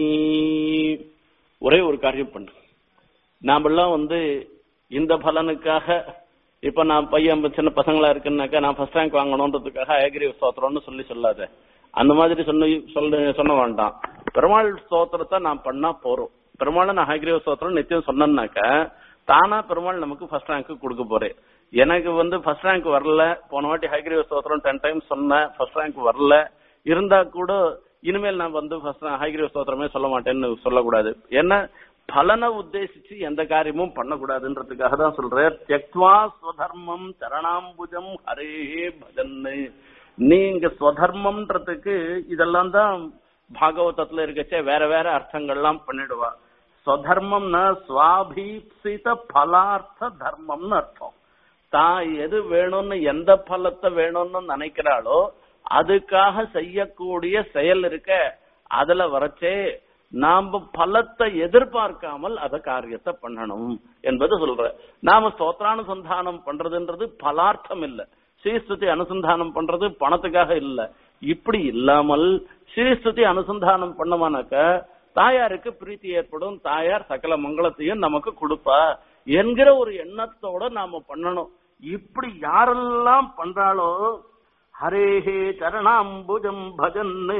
[SPEAKER 1] ஒரே ஒரு காரியம் பண்ணு நாமெல்லாம் வந்து இந்த பலனுக்காக இப்ப நான் பையன் சின்ன பசங்களா இருக்குன்னாக்கா நான் ஃபர்ஸ்ட் ரேங்க் வாங்கணுன்றதுக்காக அயகிரி ஸ்தோத்திரம்னு சொல்லி சொல்லாத அந்த மாதிரி சொன்ன சொல்ல சொன்ன வேண்டாம் பெருமாள் ஸ்தோத்திரத்தை நான் பண்ணா போறோம் பெருமாள் நான் ஹைகிரீவ ஸ்தோத்திரம் நிச்சயம் சொன்னேன்னாக்கா தானா பெருமாள் நமக்கு ஃபர்ஸ்ட் ரேங்க் கொடுக்க போறேன் எனக்கு வந்து ஃபர்ஸ்ட் ரேங்க் வரல போன வாட்டி ஹைகிரீவ ஸ்தோத்திரம் டென் டைம்ஸ் சொன்னேன் ஃபர்ஸ்ட் ரேங்க் வரல இருந்தா கூட இனிமேல் நான் வந்து ஃபர்ஸ்ட் ஹைகிரீவ ஸ்தோத்திரமே சொல்ல மாட்டேன்னு சொல்லக்கூடாது ஏன்னா பலனை உத்தேசிச்சு எந்த காரியமும் பண்ணக்கூடாதுன்றதுக்காக தான் சொல்றேன் தியக்வா ஸ்வதர்மம் சரணாம்புஜம் ஹரே பஜன்னு நீங்க ஸ்வதர்மம்ன்றதுக்கு இதெல்லாம் தான் பாகவதத்துல இருக்கச்சே வேற வேற அர்த்தங்கள்லாம் பண்ணிடுவா ஸ்வதர்மம்னா சுவாபீப்சித பலார்த்த தர்மம்னு அர்த்தம் தான் எது வேணும்னு எந்த பலத்தை வேணும்னு நினைக்கிறாளோ அதுக்காக செய்யக்கூடிய செயல் இருக்க அதுல வரச்சே நாம பலத்தை எதிர்பார்க்காமல் அத காரியத்தை பண்ணணும் என்பது சொல்ற நாம ஸ்தோத்திரானுசந்தானம் பண்றதுன்றது பலார்த்தம் இல்ல ஸ்ரீஸ்துதி அனுசந்தானம் பண்றது பணத்துக்காக இல்ல இப்படி இல்லாமல் ஸ்ரீஸ்துதி அனுசந்தானம் பண்ணமானாக்க தாயாருக்கு பிரீத்தி ஏற்படும் தாயார் சகல மங்களத்தையும் நமக்கு கொடுப்பா என்கிற ஒரு எண்ணத்தோட நாம பண்ணணும் இப்படி யாரெல்லாம் பண்றாளோ ஹரேஹே சரணாம்புஜம் பஜன்னு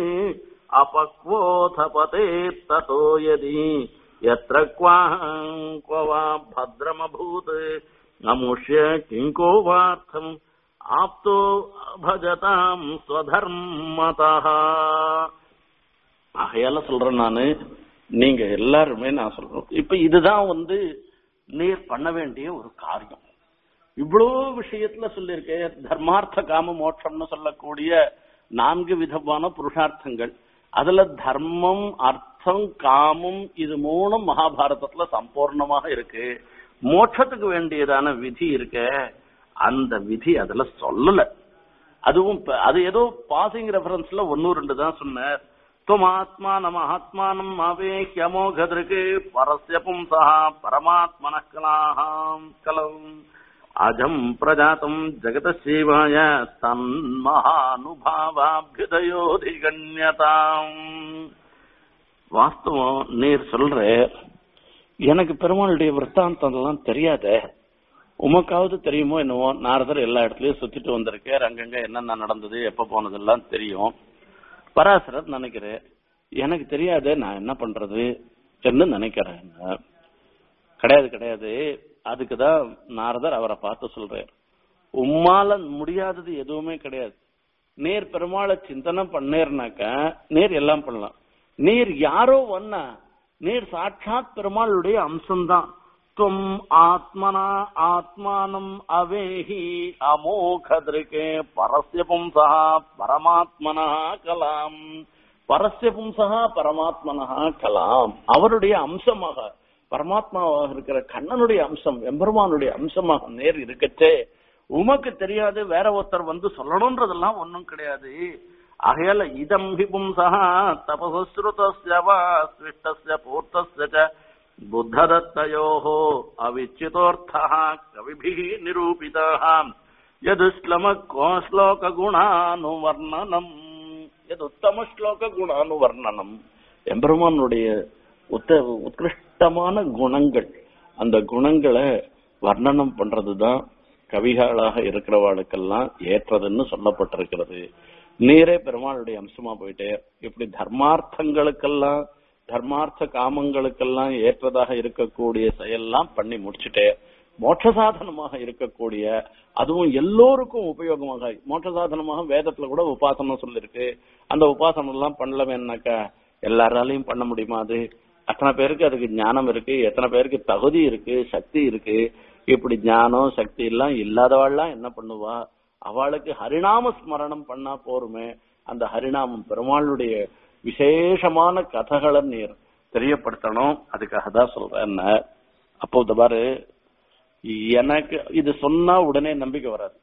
[SPEAKER 1] अपक्वोऽथ ततो यदि यत्र क्वा वा भद्रमभूत् अमुष्य किङ्को वार्थम् आप्तो भजताम् स्वधर्मतः ஆகையால சொல்றேன் நானு நீங்க எல்லாருமே நான் சொல்றோம் இப்ப இதுதான் வந்து நீர் பண்ண வேண்டிய ஒரு காரியம் இவ்வளோ விஷயத்துல சொல்லியிருக்கேன் தர்மார்த்த காம மோட்சம்னு சொல்லக்கூடிய நான்கு விதமான புருஷார்த்தங்கள் அதுல தர்மம் அர்த்தம் காமம் இது மூணும் மகாபாரதத்துல சம்பூர்ணமாக இருக்கு மோட்சத்துக்கு வேண்டியதான விதி இருக்க அந்த விதி அதுல சொல்லல அதுவும் அது ஏதோ பாசிங் ரெஃபரன்ஸ்ல ஒன்னு ரெண்டு தான் சொன்னார் துமாத்மானம் ஆத்மானம் அவேஹ்யமோகதிருக்கு பரஸ்ய பும்சா பரமாத்மன கலாஹாம் கலம் அஜம் பிரஜாத்தம் ஜெகத சிவாய தன்மகானுபாவாபியுதயோதிகண்யதாம் வாஸ்தவம் நீர் சொல்ற எனக்கு பெருமாளுடைய விற்த்தாந்தம் எல்லாம் தெரியாதே உமக்காவது தெரியுமோ என்னவோ நாரதர் எல்லா இடத்துலயும் சுத்திட்டு வந்திருக்கார் அங்கங்க என்னென்ன நடந்தது எப்ப போனதெல்லாம் தெரியும் பராசரர் நினைக்கிறேன் எனக்கு தெரியாதே நான் என்ன பண்றது என்று நினைக்கிறேன் கிடையாது கிடையாது அதுக்குதான் நாரதர் அவரை பார்த்து சொல்றார் உம்மால முடியாதது எதுவுமே கிடையாது நேர் பெருமாளை சிந்தனை பண்ணேர்னாக்க நேர் எல்லாம் பண்ணலாம் நீர் யாரோ ஒன்னா நீர் சாட்சாத் பெருமாளுடைய அம்சம்தான் துவம் ஆத்மனா ஆத்மானம் அவேஹி அமோகதிருக்கே பரஸ்ய பும்சா பரமாத்மனா கலாம் பரஸ்ய பும்சா பரமாத்மனா கலாம் அவருடைய அம்சமாக பரமாத்மாவாக இருக்கிற கண்ணனுடைய அம்சம் எம்பெருமானுடைய அம்சமாக நேர் இருக்கச்சே உமக்கு தெரியாது வேற ஒருத்தர் வந்து சொல்லணும்ன்றதெல்லாம் ஒண்ணும் கிடையாது ஆகையால இதம் ஹி பும்சா தபசுஸ்ருதஸ்ய வா ஸ்விஷ்டஸ்ய பூர்த்தஸ்ய ச புத்ததத்தயோः அவிச்சிதோர்த்தः கவிभिः நிரூபிதः யதுஷ்லமக்கோ ஸ்லோககுணானுவர்ணனம் எது உத்தம ஸ்லோக குணானுவர்ணனம் எம்பெருமானுடைய உத்த உத்கிருஷ்டமான குணங்கள் அந்த குணங்களை வர்ணனம் பண்றதுதான் கவிகளாக இருக்கிறவாளுக்கெல்லாம் ஏற்றதுன்னு சொல்லப்பட்டிருக்கிறது நீரே பெருமாளுடைய அம்சமா போயிட்டு இப்படி தர்மார்த்தங்களுக்கெல்லாம் தர்மார்த்த காமங்களுக்கெல்லாம் ஏற்றதாக இருக்கக்கூடிய செயல்லாம் பண்ணி முடிச்சுட்டே மோட்ச சாதனமாக இருக்கக்கூடிய அதுவும் எல்லோருக்கும் உபயோகமாக மோட்ச சாதனமாக வேதத்துல கூட உபாசனம் சொல்லிருக்கு அந்த உபாசனம் எல்லாம் பண்ணலமேனாக்கா எல்லாராலையும் பண்ண முடியுமா அது அத்தனை பேருக்கு அதுக்கு ஞானம் இருக்கு எத்தனை பேருக்கு தகுதி இருக்கு சக்தி இருக்கு இப்படி ஞானம் சக்தி எல்லாம் இல்லாதவாள்லாம் என்ன பண்ணுவா அவளுக்கு ஹரிநாம ஸ்மரணம் பண்ணா போருமே அந்த ஹரிநாமம் பெருமாளுடைய விசேஷமான கதைகளை நீர் தெரியப்படுத்தணும் அதுக்காக தான் சொல்றேன் அப்போ இந்த பாரு எனக்கு இது சொன்னா உடனே நம்பிக்கை வராது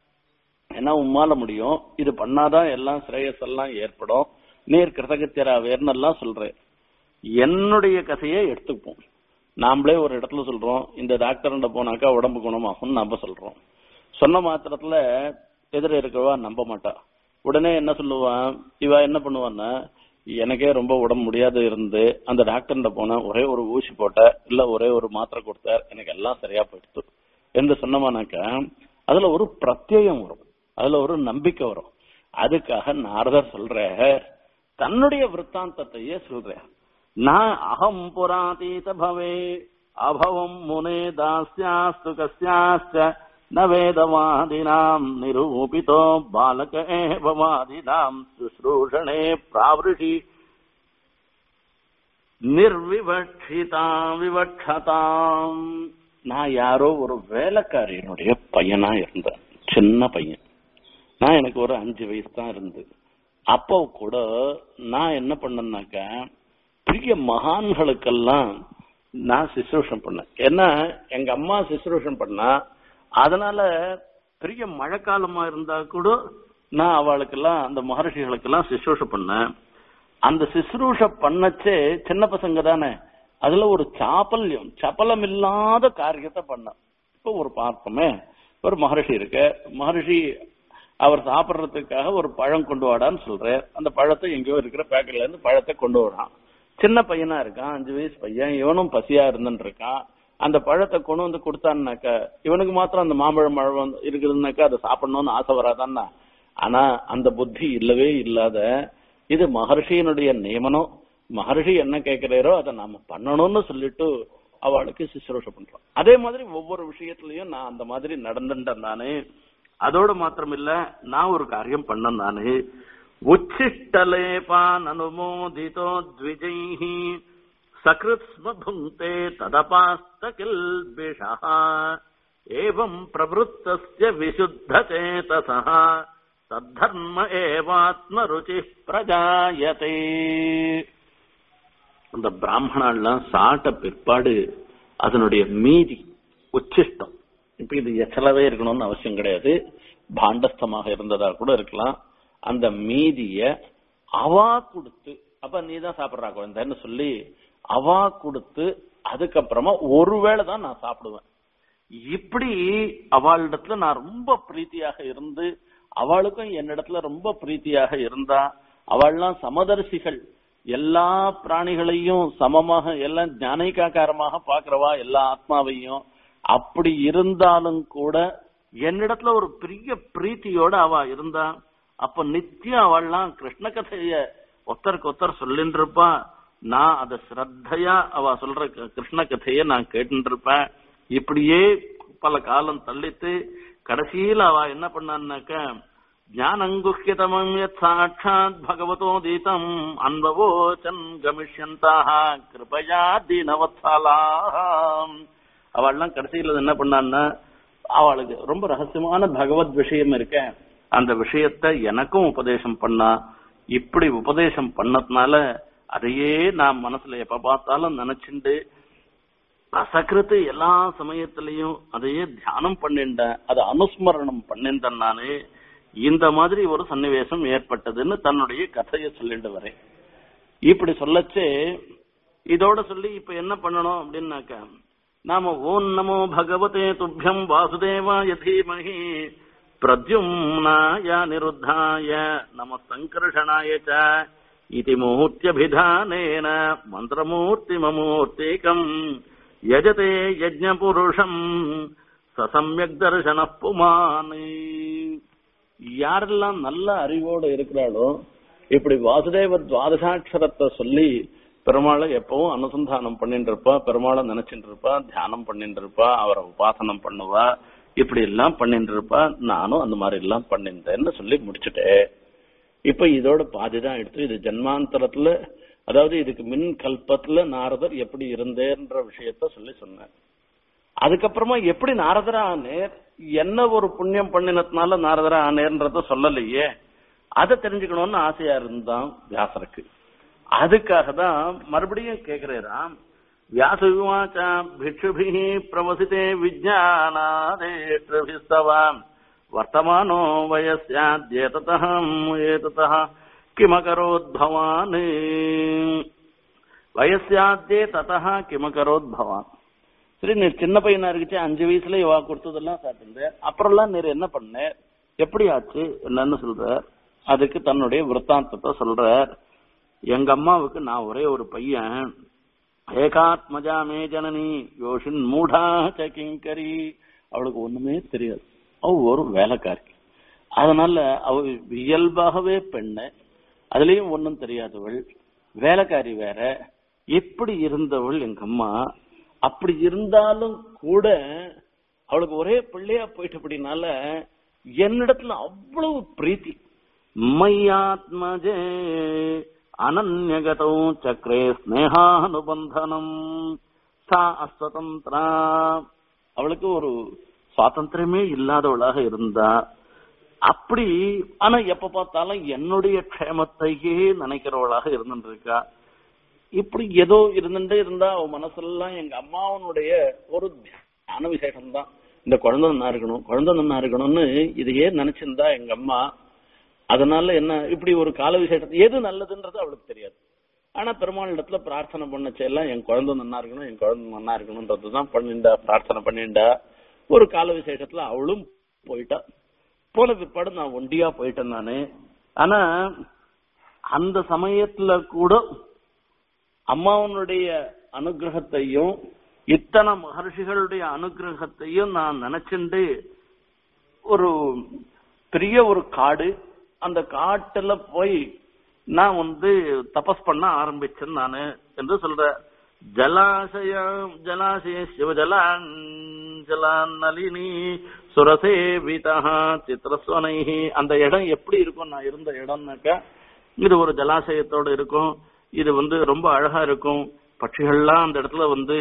[SPEAKER 1] ஏன்னா உம்மால முடியும் இது பண்ணாதான் எல்லாம் சிரேயஸ் எல்லாம் ஏற்படும் நீர் கிருதகத்தியரா வேர்னெல்லாம் சொல்றேன் என்னுடைய கதையை எடுத்துப்போம் நாமளே ஒரு இடத்துல சொல்றோம் இந்த டாக்டர் போனாக்கா உடம்பு குணமாகும் நம்ம சொல்றோம் சொன்ன மாத்திரத்துல எதிர இருக்கவா நம்ப மாட்டா உடனே என்ன சொல்லுவான் இவ என்ன பண்ணுவான்னா எனக்கே ரொம்ப உடம்பு முடியாது இருந்து அந்த டாக்டர்கிட்ட போன ஒரே ஒரு ஊசி போட்ட இல்ல ஒரே ஒரு மாத்திரை கொடுத்தார் எனக்கு எல்லாம் சரியா போயிடுத்து என்று சொன்னமானாக்கா அதுல ஒரு பிரத்யேகம் வரும் அதுல ஒரு நம்பிக்கை வரும் அதுக்காக நாரதர் சொல்ற தன்னுடைய விற்த்தாந்தத்தையே சொல்ற நான் அகம் புராதீத பவே அபவம் முனே தாஸ்யாஸ்து கஸ்யாஸ்ச न वेदवादिनाम् निरूपितो बालक एव वादिनाम् शुश्रूषणे प्रावृषि நிர்விவட்சிதா விவட்சதாம் நான் யாரோ ஒரு வேலைக்காரியினுடைய பையனா இருந்தேன் சின்ன பையன் நான் எனக்கு ஒரு அஞ்சு வயசு தான் இருந்து அப்போ கூட நான் என்ன பண்ணேன்னாக்க பெரிய மகான்களுக்கெல்லாம் நான் சிசுரூஷம் பண்ணேன் ஏன்னா எங்க அம்மா சிசுரூஷம் பண்ணா அதனால பெரிய மழைக்காலமா இருந்தா கூட நான் அவளுக்கெல்லாம் அந்த மகர்ஷிகளுக்கெல்லாம் சிசுரூஷ பண்ணேன் அந்த சிசுரூஷ பண்ணச்சே சின்ன பசங்க தானே அதுல ஒரு சாப்பல்யம் சபலம் இல்லாத காரியத்தை பண்ண இப்போ ஒரு பார்த்தோமே ஒரு மகர்ஷி இருக்கு மகர்ஷி அவர் சாப்பிடுறதுக்காக ஒரு பழம் கொண்டு வாடான்னு சொல்றார் அந்த பழத்தை எங்கேயோ இருக்கிற பேக்கெட்ல இருந்து பழத்தை கொண்டு வரான் சின்ன பையனா இருக்கான் அஞ்சு வயசு பையன் இவனும் பசியா இருந்துட்டு இருக்கான் அந்த பழத்தை கொண்டு வந்து கொடுத்தான்னாக்கா இவனுக்கு மாத்திரம் அந்த மாம்பழம் பழம் இருக்குதுன்னாக்கா அதை சாப்பிடணும்னு ஆசை வராதான்னா ஆனா அந்த புத்தி இல்லவே இல்லாத இது மகர்ஷியினுடைய நியமனம் மகர்ஷி என்ன கேட்கிறாரோ அதை நாம பண்ணணும்னு சொல்லிட்டு அவளுக்கு சிசுரோஷ பண்றோம் அதே மாதிரி ஒவ்வொரு விஷயத்திலயும் நான் அந்த மாதிரி நடந்துட்டேன் நானு அதோட மாத்திரம் இல்ல நான் ஒரு காரியம் பண்ணேன் நானு உச்சிஷ்டலேபான் அனுமோதிதோ த்விஜைஹி सकृत्स्म भुङ्क्ते तदपास्तकिल्बिषः एवम् प्रवृत्तस्य विशुद्धचेतसः तद्धर्म एवात्मरुचिः प्रजायते அந்த பிராமணெல்லாம் சாட்ட பிற்பாடு அதனுடைய மீதி உச்சிஷ்டம் இப்ப இது எச்சலவே இருக்கணும்னு அவசியம் கிடையாது பாண்டஸ்தமாக இருந்ததா கூட இருக்கலாம் அந்த மீதிய அவா கொடுத்து அப்ப நீ தான் சாப்பிடுறா குழந்தைன்னு சொல்லி அவா கொடுத்து அதுக்கப்புறமா ஒருவேளை தான் நான் சாப்பிடுவேன் இப்படி அவளிடத்துல நான் ரொம்ப பிரீத்தியாக இருந்து அவளுக்கும் என்னிடத்துல ரொம்ப பிரீத்தியாக இருந்தா அவள்லாம் சமதர்சிகள் எல்லா பிராணிகளையும் சமமாக எல்லாம் ஞானிகாக்காரமாக பாக்குறவா எல்லா ஆத்மாவையும் அப்படி இருந்தாலும் கூட என்னிடத்துல ஒரு பெரிய பிரீத்தியோட அவ இருந்தா அப்ப நித்தியம் அவள்லாம் கிருஷ்ண கதைய ஒத்தருக்கு ஒத்தர் சொல்லிட்டு இருப்பா நான் அத ஸ்ரத்தையா அவ சொல்ற க- கிருஷ்ண கதைய நான் கேட்டுட்டு இருப்பேன் இப்படியே பல காலம் தள்ளித்து கடைசியில அவ என்ன பண்ணான்னாக்க ஞானங்குஹ்யதமம் யத் சாட்சாத் பகவதோ தீதம் அன்பவோச்சன் கமிஷ்யந்தாக கிருபயா தீனவத்சாலாம் அவள்லாம் கடைசியில என்ன பண்ணான்னா அவளுக்கு ரொம்ப ரகசியமான பகவத் விஷயம் இருக்க அந்த விஷயத்தை எனக்கும் உபதேசம் பண்ணா இப்படி உபதேசம் பண்ணதுனால அதையே நான் மனசுல எப்ப பார்த்தாலும் நினைச்சுண்டு அசகிருத்து எல்லா சமயத்திலையும் அதையே தியானம் பண்ணிண்டேன் அதை அனுஸ்மரணம் பண்ணிருந்தேன் நானு இந்த மாதிரி ஒரு சன்னிவேசம் ஏற்பட்டதுன்னு தன்னுடைய கதையை சொல்லிட்டு வரேன் இப்படி சொல்லச்சே இதோட சொல்லி இப்ப என்ன பண்ணணும் அப்படின்னாக்க நாம ஓம் நமோ பகவதே துப்பியம் வாசுதேவாய தீமஹி பிரத்யும்னாய நிருத்தாய நம சங்கர்ஷணாய ச இதி மூர்த்தியபிதானேன மந்திரமூர்த்திமமூர்த்திகம் யஜதே யஜ்ஞபுருஷம் சசம்யக் தர்சன புமானி யாரெல்லாம் நல்ல அறிவோடு இருக்கிறாளோ இப்படி வாசுதேவ துவாதசாட்சரத்தை சொல்லி பெருமாளை எப்பவும் அனுசந்தானம் பண்ணிட்டு இருப்பா பெருமாளை நினைச்சிட்டு இருப்பா தியானம் பண்ணிட்டு இருப்பா அவரை உபாசனம் பண்ணுவா இப்படி எல்லாம் பண்ணிட்டு இருப்பா நானும் அந்த மாதிரி எல்லாம் பண்ணிருந்தேன்னு சொல்லி முடிச்சுட்டேன் இப்ப இதோட பாதி தான் எடுத்து இது ஜென்மாந்தரத்துல அதாவது இதுக்கு மின் கல்பத்துல நாரதர் எப்படி இருந்தேன்ற விஷயத்த சொல்லி சொன்னார் அதுக்கப்புறமா எப்படி நாரதரா ஆனேர் என்ன ஒரு புண்ணியம் பண்ணினதுனால நாரதரா ஆனேர்ன்றத சொல்லலையே அதை தெரிஞ்சுக்கணும்னு ஆசையா இருந்தான் வியாசருக்கு அதுக்காக தான் மறுபடியும் கேக்குறாராம் வியாசவிவாச்சா பிக்ஷுபி பிரவசித்தே விஜயானாதேஷ்டபிஸ்தவாம் வர்த்தமானோ வயஸ்யாத்யேததஹம் ஏததः கிமகரோத் பவான் வயஸ்யாத்தே ததா கிமகரோத் பவான் சரி நீர் சின்ன பையனா இருக்குச்சு அஞ்சு வயசுல இவா கொடுத்ததெல்லாம் சாப்பிட்டு அப்புறம்லாம் நீர் என்ன பண்ண எப்படி ஆச்சு என்னன்னு சொல்ற அதுக்கு தன்னுடைய விற்த்தாந்தத்தை சொல்றார் எங்க அம்மாவுக்கு நான் ஒரே ஒரு பையன் ஏகாத்மஜா மே ஜனனி யோஷின் மூடா கிங்கரி அவளுக்கு ஒண்ணுமே தெரியாது அவ ஒரு வேலைக்காரி அதனால அவ இயல்பாகவே பெண்ணு அதுலயும் ஒண்ணும் தெரியாதவள் வேலைக்காரி வேற எப்படி இருந்தவள் எங்க அம்மா அப்படி இருந்தாலும் கூட அவளுக்கு ஒரே பிள்ளையா போயிட்டபடினால என்னிடத்துல அவ்வளவு பிரீத்தி மையாத்மஜே அனன்யகதோ சக்கரே ஸ்னேகானுபந்தனம் சா அஸ்வதந்திரா அவளுக்கு ஒரு சுவாதந்திரமே இல்லாதவளாக இருந்தா அப்படி ஆனா எப்ப பார்த்தாலும் என்னுடைய க்ஷேமத்தையே நினைக்கிறவளாக இருந்துட்டு இருக்கா இப்படி ஏதோ இருந்துட்டே இருந்தா அவ மனசெல்லாம் எங்க அம்மாவனுடைய ஒரு தியான விசேஷம் தான் இந்த குழந்தை நன்னா இருக்கணும் குழந்தை நன்னா இருக்கணும்னு இதையே நினைச்சிருந்தா எங்க அம்மா அதனால என்ன இப்படி ஒரு கால விசேஷத்தை எது நல்லதுன்றது அவளுக்கு தெரியாது ஆனா பெருமாள் இடத்துல பிரார்த்தனை பண்ணச்செல்லாம் என் குழந்தை நன்னா இருக்கணும் என் குழந்தை நன்னா இருக்கணும்ன்றதுதான் பண்ணிண்டா பிரார்த்தனை பண்ணிண்டா ஒரு கால விசேஷத்துல அவளும் போயிட்டா போன பிற்பாடு நான் ஒண்டியா போயிட்டேன் நானு ஆனா அந்த சமயத்துல கூட அம்மாவனுடைய அனுகிரகத்தையும் இத்தனை மகர்ஷிகளுடைய அனுகிரகத்தையும் நான் நினைச்சுண்டு ஒரு பெரிய ஒரு காடு அந்த காட்டுல போய் நான் வந்து தபஸ் பண்ண ஆரம்பிச்சேன் நானு என்று சொல்ற ஜலாசயம் ஜலாசய சிவஜலான் ஜலான் நளினி சுரசேவிதா சித்திரஸ்வனை அந்த இடம் எப்படி இருக்கும் நான் இருந்த இடம்னாக்கா இது ஒரு ஜலாசயத்தோட இருக்கும் இது வந்து ரொம்ப அழகா இருக்கும் பட்சிகள்லாம் அந்த இடத்துல வந்து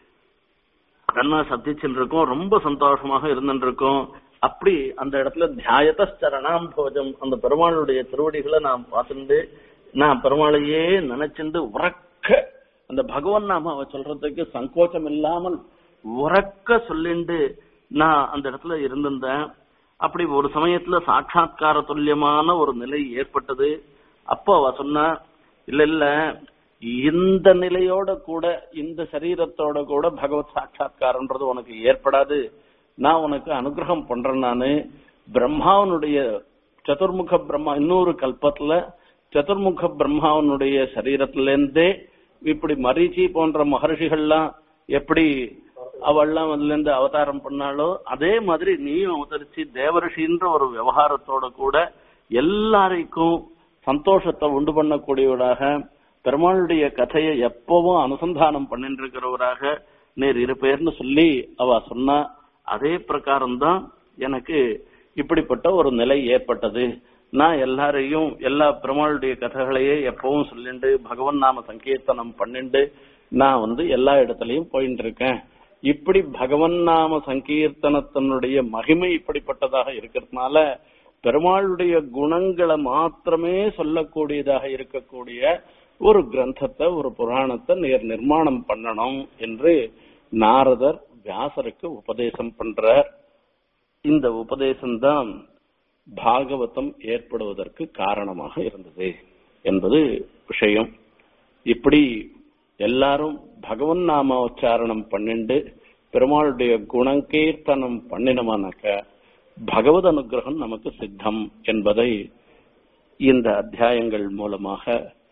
[SPEAKER 1] கண்ணா சத்திச்சுட்டு இருக்கும் ரொம்ப சந்தோஷமாக இருந்துட்டு இருக்கும் அப்படி அந்த இடத்துல தியாயத சரணாம் போஜம் அந்த பெருமாளுடைய திருவடிகளை நான் பார்த்துட்டு நான் பெருமாளையே நினைச்சுண்டு உறக்க அந்த பகவான் நாம அவ சொல்றதுக்கு சங்கோச்சம் இல்லாமல் உறக்க சொல்லிண்டு நான் அந்த இடத்துல இருந்திருந்தேன் அப்படி ஒரு சமயத்துல சாட்சா்கார துல்லியமான ஒரு நிலை ஏற்பட்டது அப்போ அவ சொன்ன இல்ல இல்ல இந்த நிலையோட கூட இந்த சரீரத்தோட கூட பகவத் சாட்சா்காரன்றது உனக்கு ஏற்படாது நான் உனக்கு அனுகிரகம் பண்றேன் நானு பிரம்மாவனுடைய சதுர்முக பிரம்மா இன்னொரு கல்பத்துல சதுர்முக பிரம்மாவனுடைய சரீரத்திலேருந்தே இப்படி மரீச்சி போன்ற மகர்ஷிகள்லாம் எப்படி அவள்லாம் அதுல இருந்து அவதாரம் பண்ணாலோ அதே மாதிரி நீயும் அவதரிச்சு தேவரிஷின்ற ஒரு விவகாரத்தோட கூட எல்லாரைக்கும் சந்தோஷத்தை உண்டு பண்ணக்கூடியவராக பெருமாளுடைய கதையை எப்பவும் அனுசந்தானம் பண்ணிட்டு இருக்கிறவராக நேர் இருப்பேர்னு சொல்லி அவ சொன்னா அதே பிரகாரம் தான் எனக்கு இப்படிப்பட்ட ஒரு நிலை ஏற்பட்டது நான் எல்லாரையும் எல்லா பெருமாளுடைய கதைகளையே எப்பவும் சொல்லிண்டு பகவன் நாம சங்கீர்த்தனம் பண்ணிண்டு நான் வந்து எல்லா இடத்துலயும் போயிட்டு இருக்கேன் இப்படி பகவன் நாம சங்கீர்த்தனத்தினுடைய மகிமை இப்படிப்பட்டதாக இருக்கிறதுனால பெருமாளுடைய குணங்களை மாத்திரமே சொல்லக்கூடியதாக இருக்கக்கூடிய ஒரு கிரந்தத்தை ஒரு புராணத்தை நேர் நிர்மாணம் பண்ணணும் என்று நாரதர் வியாசருக்கு உபதேசம் பண்றார் இந்த உபதேசம்தான் பாகவதம் ஏற்படுவதற்கு காரணமாக இருந்தது என்பது விஷயம் இப்படி எல்லாரும் பகவன் நாம உச்சாரணம் பண்ணிண்டு பெருமாளுடைய குணங்கீர்த்தனம் பண்ணினமானாக்க பகவத் அனுகிரகம் நமக்கு சித்தம் என்பதை இந்த அத்தியாயங்கள் மூலமாக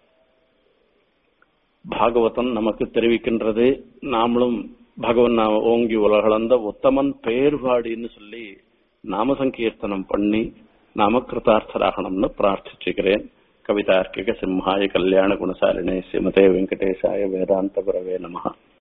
[SPEAKER 1] பாகவதம் நமக்கு தெரிவிக்கின்றது நாமளும் பகவன் நாம ஓங்கி உலகளந்த உத்தமன் பேர்வாடின்னு சொல்லி நாம சங்கீர்த்தனம் பண்ணி நாம கிருதார்த்தராகணும்னு பிரார்த்திச்சுக்கிறேன் கவிதார்க்கிக சிம்ஹாய கல்யாண குணசாலினே ஸ்ரீமதே வெங்கடேசாய வேதாந்த குரவே நமஹ